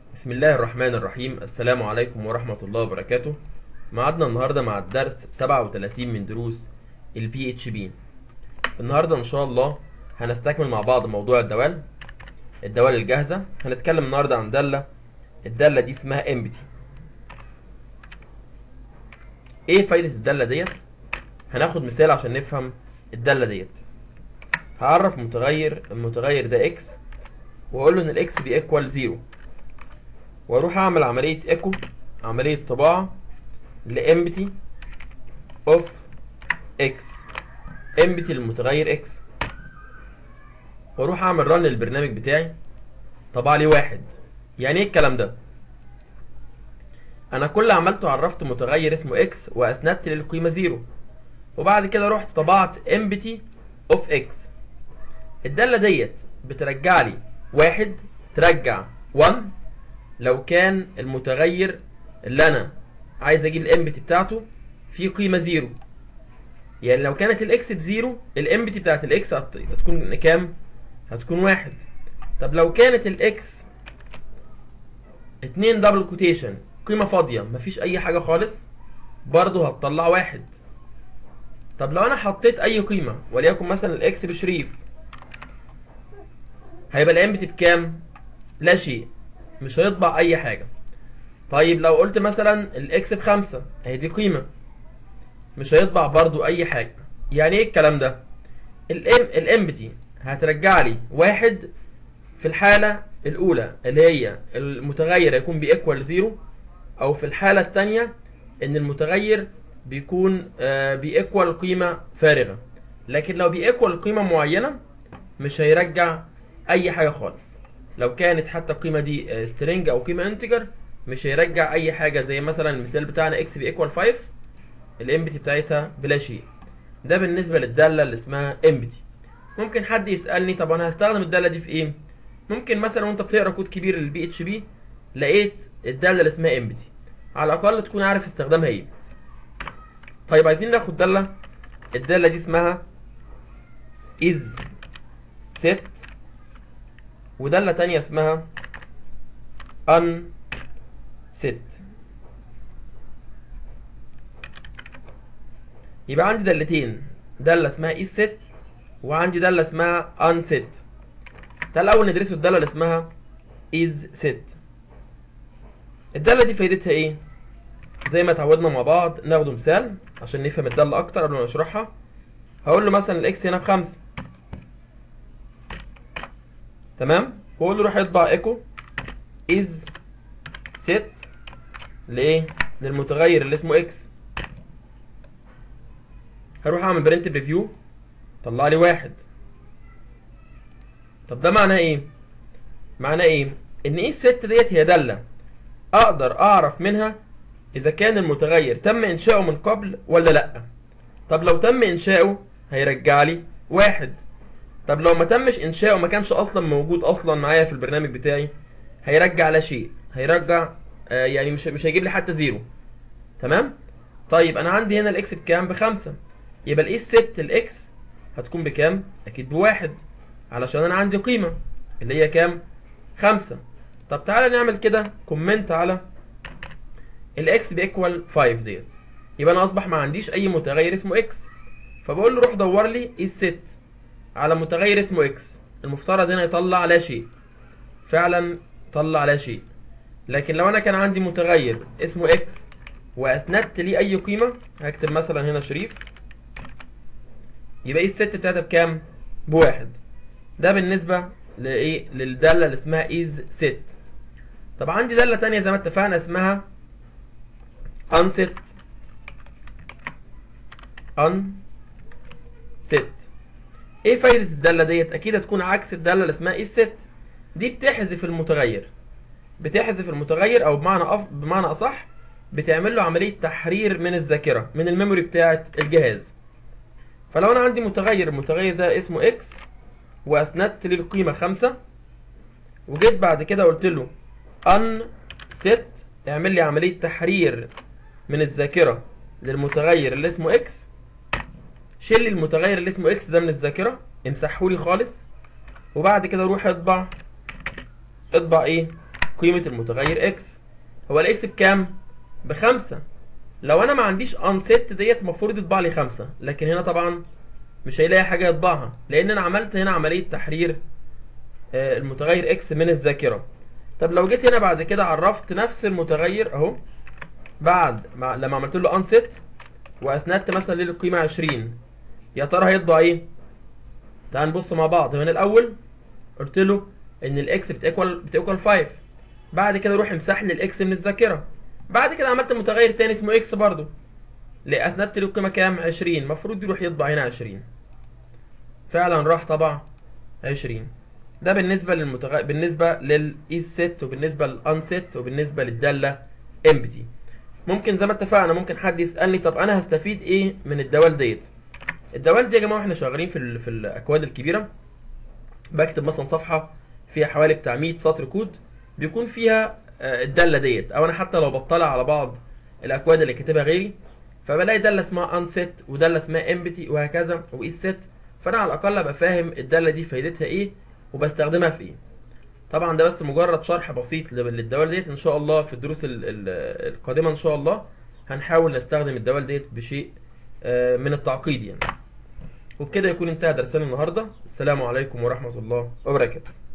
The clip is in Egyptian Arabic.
بسم الله الرحمن الرحيم السلام عليكم ورحمة الله وبركاته معادنا النهاردة مع الدرس 37 من دروس ال PHP النهاردة إن شاء الله هنستكمل مع بعض موضوع الدوال الدوال الجاهزة هنتكلم النهاردة عن دالة الدالة دي اسمها empty ايه فايدة الدالة ديت هناخد مثال عشان نفهم الدالة ديت هعرف متغير المتغير ده x واقول له ان الاكس بيكوال زيرو واروح اعمل عمليه ايكو عمليه طباعه لامبتي اوف اكس امبتي للمتغير اكس واروح اعمل رن للبرنامج بتاعي طبع لي واحد يعني ايه الكلام ده انا كل اللي عملته عرفت متغير اسمه اكس واسندت للقيمه زيرو وبعد كده رحت طبعت امبتي اوف اكس الداله ديت بترجع لي واحد ترجع 1 لو كان المتغير اللي انا عايز اجيب الامبتي بتاعته في قيمه زيرو يعني لو كانت الاكس بزيرو الامبتي بتاعت الاكس هت- هتكون كام هتكون واحد طب لو كانت الاكس اتنين دبل كوتيشن قيمه فاضيه مفيش اي حاجه خالص برضه هتطلع واحد طب لو انا حطيت اي قيمه وليكن مثلا الاكس بشريف هيبقى الامبتي بكام لا شيء مش هيطبع اي حاجه طيب لو قلت مثلا الاكس بخمسة اهي دي قيمه مش هيطبع برضو اي حاجه يعني ايه الكلام ده الام الامبتي هترجع لي واحد في الحاله الاولى اللي هي المتغير يكون بيكوال زيرو او في الحاله الثانيه ان المتغير بيكون آه بيكوال قيمه فارغه لكن لو بيكوال قيمه معينه مش هيرجع اي حاجه خالص لو كانت حتى القيمه دي سترينج او قيمه انتجر مش هيرجع اي حاجه زي مثلا المثال بتاعنا اكس بيكوال 5 الامبتي بتاعتها بلا شيء ده بالنسبه للداله اللي اسمها امبتي ممكن حد يسالني طب انا هستخدم الداله دي في ايه ممكن مثلا وانت بتقرا كود كبير للبي اتش بي لقيت الداله اللي اسمها امبتي على الاقل تكون عارف استخدامها ايه طيب عايزين ناخد داله الداله دي اسمها is set ودالة تانية اسمها unset يبقى عندي دالتين دالة اسمها is set وعندي دالة اسمها unset تعال الأول ندرسه الدالة اللي اسمها is set الدالة دي فايدتها ايه؟ زي ما اتعودنا مع بعض ناخده مثال عشان نفهم الدالة أكتر قبل ما نشرحها هقول له مثلا الإكس هنا بخمسة تمام واقول له روح يطبع ايكو از set لايه للمتغير اللي اسمه اكس هروح اعمل برنت بريفيو طلع لي واحد طب ده معناه ايه معناه ايه ان ايه الست ديت هي داله اقدر اعرف منها اذا كان المتغير تم انشاؤه من قبل ولا لا طب لو تم انشاؤه هيرجع لي واحد طب لو ما تمش انشاؤه ما كانش اصلا موجود اصلا معايا في البرنامج بتاعي هيرجع لا شيء هيرجع آه يعني مش مش هيجيب لي حتى زيرو تمام طيب انا عندي هنا الاكس بكام بخمسة يبقى الايه ست الاكس هتكون بكام اكيد بواحد علشان انا عندي قيمة اللي هي كام خمسة طب تعالى نعمل كده كومنت على الاكس بيكوال 5 ديت يبقى انا اصبح ما عنديش اي متغير اسمه اكس فبقول له روح دور لي ايه الست على متغير اسمه اكس المفترض هنا يطلع لا شيء فعلا طلع لا شيء لكن لو انا كان عندي متغير اسمه اكس واسندت ليه اي قيمه هكتب مثلا هنا شريف يبقى ايه الست بتاعتها بكام بواحد ده بالنسبه لايه للداله اللي اسمها از ست طب عندي داله تانية زي ما اتفقنا اسمها unset unset ايه فايدة الدالة ديت؟ أكيد هتكون عكس الدالة اللي اسمها ايه الست. دي بتحذف المتغير. بتحذف المتغير أو بمعنى أف... بمعنى أصح بتعمل له عملية تحرير من الذاكرة من الميموري بتاعة الجهاز. فلو أنا عندي متغير المتغير ده اسمه اكس وأسندت ليه القيمة خمسة وجيت بعد كده قلت له ان set اعمل لي عملية تحرير من الذاكرة للمتغير اللي اسمه اكس شيل لي المتغير اللي اسمه اكس ده من الذاكره امسحه لي خالص وبعد كده روح اطبع اطبع ايه قيمة المتغير اكس هو الاكس بكام؟ بخمسة لو انا ما عنديش unset ديت المفروض يطبع لي خمسة لكن هنا طبعا مش هيلاقي حاجة يطبعها لان انا عملت هنا عملية تحرير آه، المتغير اكس من الذاكرة طب لو جيت هنا بعد كده عرفت نفس المتغير اهو بعد ما لما عملت له unset واسندت مثلا للقيمة 20 يا ترى هيطبع ايه؟ تعال نبص مع بعض هنا الاول قلت له ان الاكس بتيكوال بتيكوال 5 بعد كده روح امسح لي الاكس من الذاكره بعد كده عملت متغير تاني اسمه اكس برضو ليه اسندت له القيمه كام 20 المفروض يروح يطبع هنا 20 فعلا راح طبع 20 ده بالنسبه للمتغير بالنسبه للايز ست وبالنسبه للان ست وبالنسبه للداله امبتي ممكن زي ما اتفقنا ممكن حد يسالني طب انا هستفيد ايه من الدوال ديت الدوال دي يا جماعه واحنا شغالين في ال- في الاكواد الكبيره بكتب مثلا صفحه فيها حوالي بتاع 100 سطر كود بيكون فيها آه، الداله ديت او انا حتى لو بطلع على بعض الاكواد اللي كاتبها غيري فبلاقي داله اسمها انست وداله اسمها امبتي وهكذا وايس ست فانا على الاقل ابقى فاهم الداله دي فايدتها ايه وبستخدمها في ايه طبعا ده بس مجرد شرح بسيط لل- للدوال ديت ان شاء الله في الدروس ال- ال- القادمه ان شاء الله هنحاول نستخدم الدوال ديت بشيء آه، من التعقيد يعني وبكده يكون انتهى درسنا النهارده السلام عليكم ورحمه الله وبركاته